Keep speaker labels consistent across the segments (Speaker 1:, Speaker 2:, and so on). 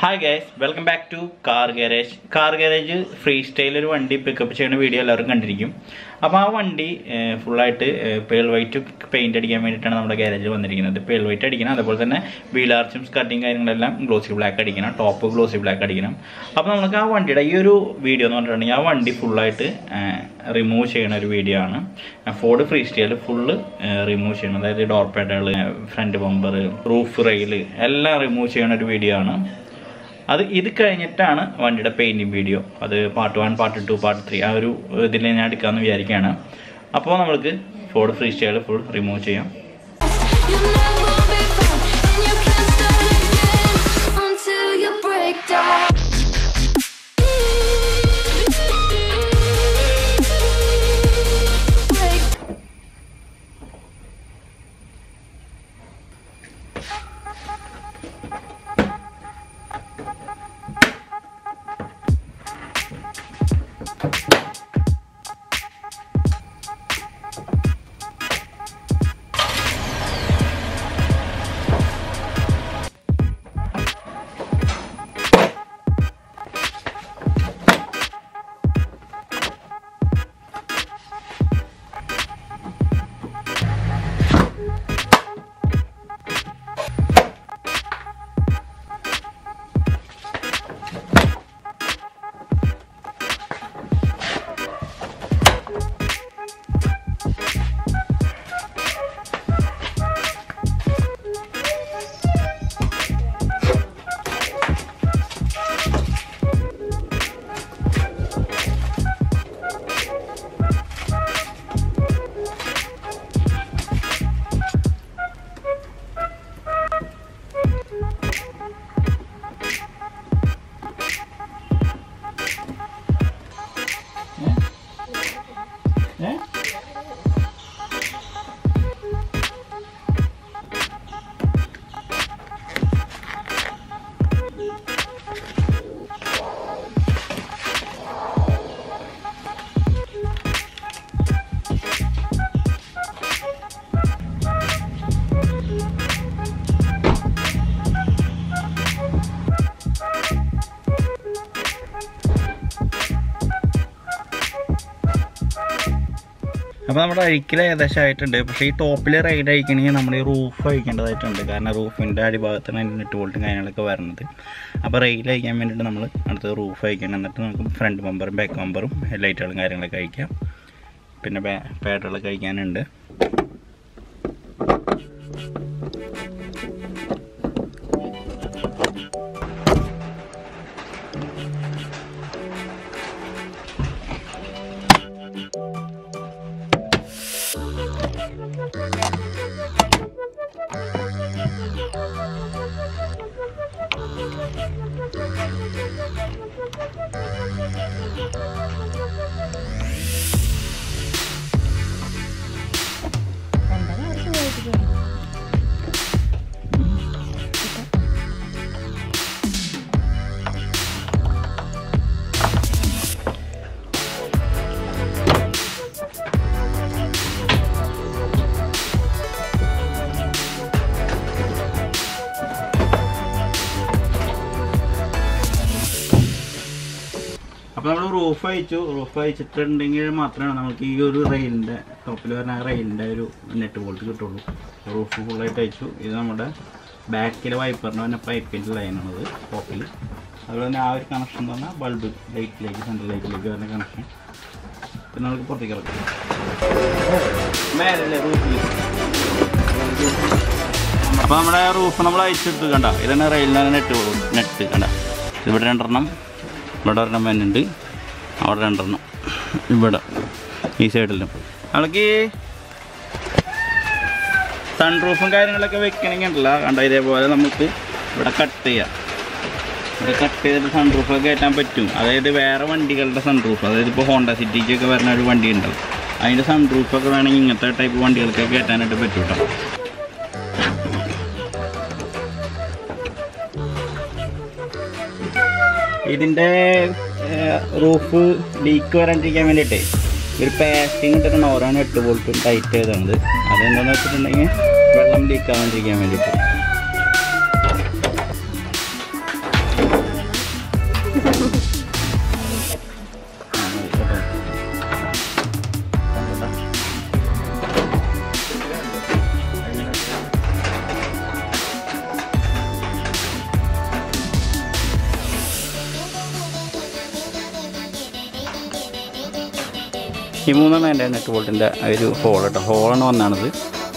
Speaker 1: Hi guys welcome back to car garage car garage free style ഒരു വണ്ടി pickup ചെയ്യുന്ന video എല്ലാവരും കണ്ടിരിക്കും അപ്പോൾ ആ വണ്ടി ഫുള്ളായിട്ട് പേൾ വൈറ്റ് പെയിന്റ് അടിക്കാൻ വേണ്ടിയിട്ടാണ് നമ്മുടെ ഗാരേജിൽ വന്നിരിക്കുന്നത് പേൾ വൈറ്റ് അടിക്കണം അതുപോലെ തന്നെ വീലാർച്ചും സ്കട്ടിങ് കാര്യങ്ങളെല്ലാം ഗ്ലോസി ബ്ലാക്ക് അടിക്കണം ടോപ്പ് ഗ്ലോസി ബ്ലാക്ക് അടിക്കണം അപ്പോൾ നമുക്ക് ആ വണ്ടിയുടെ ഈ ഒരു വീഡിയോ എന്ന് പറഞ്ഞിട്ടുണ്ടെങ്കിൽ ആ വണ്ടി ഫുള്ളായിട്ട് റിമൂവ് ചെയ്യുന്ന ഒരു വീഡിയോ ആണ് Ford free style full remove ചെയ്യണം അതായത് ഡോർ പാഡുകൾ ഫ്രണ്ട് ബമ്പർ റൂഫ് റെയിൽ എല്ലാം റിമൂവ് ചെയ്യുന്ന ഒരു വീഡിയോ ആണ് അത് ഇത് കഴിഞ്ഞിട്ടാണ് വണ്ടിയുടെ പെയിൻറ്റിങ് വീഡിയോ അത് part one part two part three ആ ഒരു ഇതിൽ ഞാൻ എടുക്കാമെന്ന് വിചാരിക്കുകയാണ് അപ്പോൾ നമ്മൾക്ക് Ford free style full remove ചെയ്യാം
Speaker 2: You'll never be found, and you can't start again until you break down. Break
Speaker 1: അപ്പോൾ നമ്മുടെ അഴിക്കൽ ഏകദേശം ആയിട്ടുണ്ട് പക്ഷേ ഈ ടോപ്പിൽ റൈഡ് അഴിക്കണമെങ്കിൽ നമ്മൾ ഈ റൂഫ് അഴിക്കേണ്ടതായിട്ടുണ്ട് കാരണം റൂഫിൻ്റെ അടിഭാഗത്താണ് അതിൻ്റെ നെറ്റ് ബോൾട്ടും കാര്യങ്ങളൊക്കെ വരുന്നത് അപ്പോൾ റെയിൽ അഴിക്കാൻ വേണ്ടിയിട്ട് നമ്മൾ അടുത്തത് റൂഫ് അഴിക്കണം എന്നിട്ട് നമുക്ക് ഫ്രണ്ട് ബമ്പറും ബാക്ക് ബമ്പറും ലൈറ്റുകളും കാര്യങ്ങളൊക്കെ അഴിക്കാം പിന്നെ പാഡുകളൊക്കെ അഴിക്കാനുണ്ട് അപ്പോൾ നമ്മൾ റൂഫ് അയച്ചു റൂഫ് അയച്ചിട്ടുണ്ടെങ്കിൽ മാത്രമേ നമുക്ക് ഈ ഒരു റെയിലിൻ്റെ ടോപ്പിൽ വരുന്ന റെയിലിൻ്റെ ഒരു നെറ്റ് ബോൾട്ട് കിട്ടുള്ളൂ റൂഫ് ഫുള്ളായിട്ട് അയച്ചു ഇത് നമ്മുടെ ബാക്കിൽ വൈപ്പറിൻ്റെ തന്നെ പൈപ്പിൻ്റെ ലൈനാണത് ടോപ്പിൽ അതുപോലെ തന്നെ ആ ഒരു കണക്ഷൻ എന്ന് പറഞ്ഞാൽ ബൾബ് ലൈറ്റിലേക്ക് സെൻട്രൽ ലൈറ്റിലേക്ക് വരുന്ന കണക്ഷൻ പിന്നെ നമുക്ക് പുറത്തേക്ക് ഇറക്കാം മേലല്ലേ റൂഫിൽ അപ്പോൾ നമ്മുടെ റൂഫ് നമ്മൾ അയച്ചിട്ട് കണ്ട ഇതാണ് റെയിലിൻ്റെ നെറ്റ് നെറ്റ് കണ്ട ഇവിടെ രണ്ടെണ്ണം ഇവിടെ ഒരെണ്ണം വരുന്നുണ്ട് അവിടെ രണ്ടെണ്ണം ഇവിടെ ഈ സൈഡിലും നമ്മൾക്ക് സൺറൂഫും കാര്യങ്ങളൊക്കെ വെക്കണമെങ്കിൽ ഉണ്ടല്ല കണ്ട ഇതേപോലെ നമുക്ക് ഇവിടെ കട്ട് ചെയ്യാം ഇവിടെ കട്ട് ചെയ്തിട്ട് സൺറൂഫൊക്കെ കയറ്റാൻ പറ്റും അതായത് വേറെ വണ്ടികളുടെ സൺറൂഫ് അതായത് ഇപ്പോൾ ഹോണ്ട സിറ്റിക്കൊക്കെ വരുന്ന ഒരു വണ്ടി ഉണ്ടല്ലോ അതിൻ്റെ സൺറൂഫൊക്കെ വേണമെങ്കിൽ ഇങ്ങനത്തെ ടൈപ്പ് വണ്ടികൾക്കൊക്കെ കയറ്റാനായിട്ട് പറ്റും കേട്ടോ ഇതിൻ്റെ റൂഫ് ലീക്ക് വരാണ്ടിരിക്കാൻ വേണ്ടിയിട്ടേ ഒരു പാസ്റ്റിംഗ് ഇട്ടിട്ടാണ് ഓരോന്ന് എട്ട് ബോൾട്ടും ടൈറ്റ് ചെയ്തത് അതെന്താണെന്ന് വെച്ചിട്ടുണ്ടെങ്കിൽ വെള്ളം ലീക്ക് ആവാണ്ടിരിക്കാൻ വേണ്ടിയിട്ട് ഈ മൂന്നെണ്ണം എൻ്റെ നെറ്റ് ബോൾട്ടിൻ്റെ ഒരു ഹോൾ കേട്ടോ ഹോളാണ് വന്നാണിത്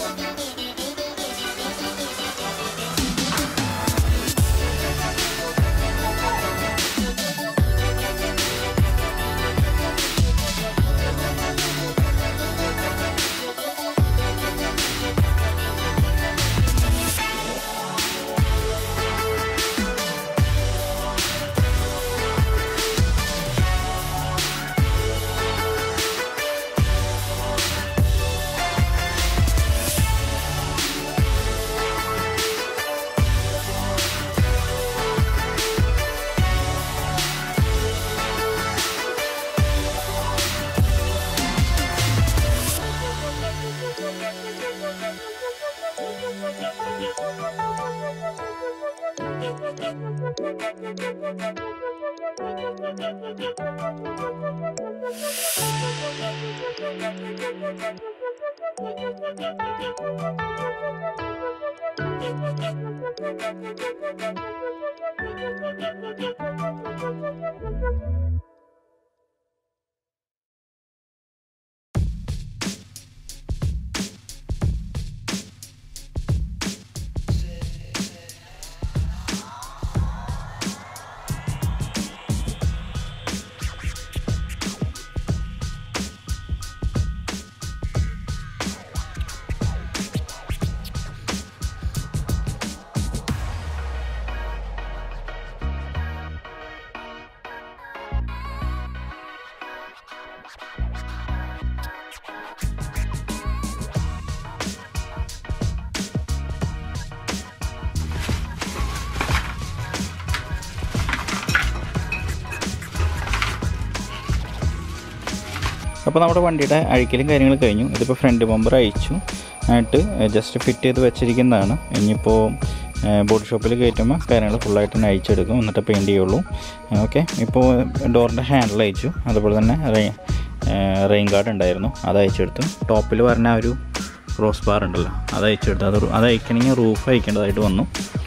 Speaker 1: അപ്പോൾ നമ്മുടെ വണ്ടിയുടെ അഴിക്കലും കാര്യങ്ങളും കഴിഞ്ഞു ഇതിപ്പോൾ ഫ്രണ്ട് ബമ്പർ അയച്ചു ആയിട്ട് ജസ്റ്റ് ഫിറ്റ് ചെയ്ത് വെച്ചിരിക്കുന്നതാണ് ഇനിയിപ്പോൾ ബോഡി ഷോപ്പിൽ കയറ്റുമ്പോൾ കാര്യങ്ങൾ ഫുള്ളായിട്ട് തന്നെ അയച്ചെടുക്കും എന്നിട്ട് പെയിൻറ്റ് ചെയ്യുള്ളൂ ഓക്കെ ഇപ്പോൾ ഡോറിൻ്റെ ഹാൻഡിൽ അയച്ചു അതുപോലെ തന്നെ റെയിൻ റെയിൻ ഗാർഡ് ഉണ്ടായിരുന്നു അത് അയച്ചെടുത്തു ടോപ്പിൽ പറഞ്ഞ ആ ഒരു ക്രോസ് ബാർ ഉണ്ടല്ലോ അത് അയച്ചെടുത്തു അത് അത് അയക്കണമെങ്കിൽ റൂഫ് അയക്കേണ്ടതായിട്ട് വന്നു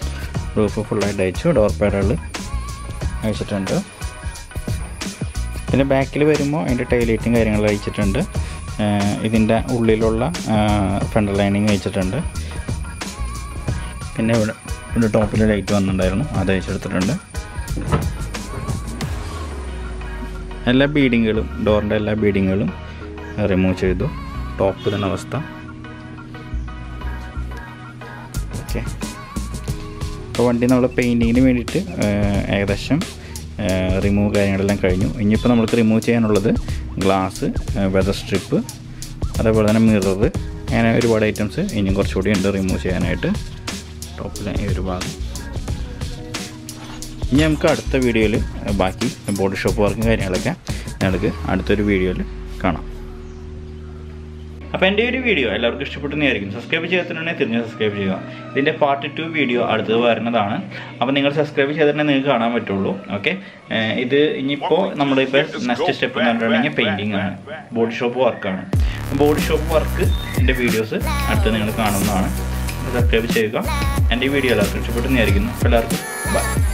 Speaker 1: റൂഫ് ഫുള്ളായിട്ട് അയച്ചു ഡോർ പാഡുകൾ അയച്ചിട്ടുണ്ട് പിന്നെ ബാക്കിൽ വരുമ്പോൾ അതിൻ്റെ ടൈലൈറ്റും കാര്യങ്ങളും അയച്ചിട്ടുണ്ട് ഇതിൻ്റെ ഉള്ളിലുള്ള ഫ്രണ്ട് ലൈനിങ് അയച്ചിട്ടുണ്ട് പിന്നെ ഇവിടെ ഇവിടെ ടോപ്പിൽ ലൈറ്റ് വന്നിട്ടുണ്ടായിരുന്നു അത് അയച്ചെടുത്തിട്ടുണ്ട് എല്ലാ ബീഡിങ്ങുകളും ഡോറിൻ്റെ എല്ലാ ബീഡിങ്ങുകളും റിമൂവ് ചെയ്തു ടോപ്പ് തന്നെ അവസ്ഥ ഓക്കെ അപ്പോൾ വണ്ടി നമ്മൾ പെയിൻറ്റിങ്ങിന് വേണ്ടിയിട്ട് ഏകദേശം റിമൂവ് കാര്യങ്ങളെല്ലാം കഴിഞ്ഞു ഇനിയിപ്പോൾ നമുക്ക് റിമൂവ് ചെയ്യാനുള്ളത് ഗ്ലാസ് വെതർ സ്ട്രിപ്പ് അതേപോലെ തന്നെ മിറർ അങ്ങനെ ഒരുപാട് ഐറ്റംസ് ഇനിയും കുറച്ചുകൂടി ഉണ്ട് റിമൂവ് ചെയ്യാനായിട്ട് ടോപ്പിലെ ഈ ഒരു ഭാഗം ഇനി നമുക്ക് അടുത്ത വീഡിയോയിൽ ബാക്കി ബോഡി ഷോപ്പ് വർക്കും കാര്യങ്ങളൊക്കെ ഞങ്ങൾക്ക് അടുത്തൊരു വീഡിയോയിൽ കാണാം അപ്പോൾ എൻ്റെ ഒരു വീഡിയോ എല്ലാവർക്കും ഇഷ്ടപ്പെട്ടെന്നായിരിക്കും സബ്സ്ക്രൈബ് ചെയ്യാത്തിട്ടുണ്ടെങ്കിൽ തിരിഞ്ഞ് സബ്സ്ക്രൈബ് ചെയ്യുക ഇതിൻ്റെ പാർട്ട് ടു വീഡിയോ അടുത്തത് വരുന്നതാണ് അപ്പോൾ നിങ്ങൾ സബ്സ്ക്രൈബ് ചെയ്തിട്ടുണ്ടെങ്കിൽ നിങ്ങൾക്ക് കാണാൻ പറ്റുള്ളൂ ഓക്കെ ഇത് ഇനിയിപ്പോൾ നമ്മളിപ്പോൾ നെക്സ്റ്റ് സ്റ്റെപ്പ് എന്ന് പറഞ്ഞിട്ടുണ്ടെങ്കിൽ പെയിൻറ്റിങ് ആണ് ബോഡി ഷോപ്പ് വർക്കാണ് ബോഡി ഷോപ്പ് വർക്ക് എൻ്റെ വീഡിയോസ് അടുത്ത് നിങ്ങൾ കാണുന്നതാണ് സബ്സ്ക്രൈബ് ചെയ്യുക എൻ്റെ ഈ വീഡിയോ എല്ലാവർക്കും ഇഷ്ടപ്പെട്ടെന്നായിരിക്കുന്നു അപ്പോൾ എല്ലാവർക്കും ബൈ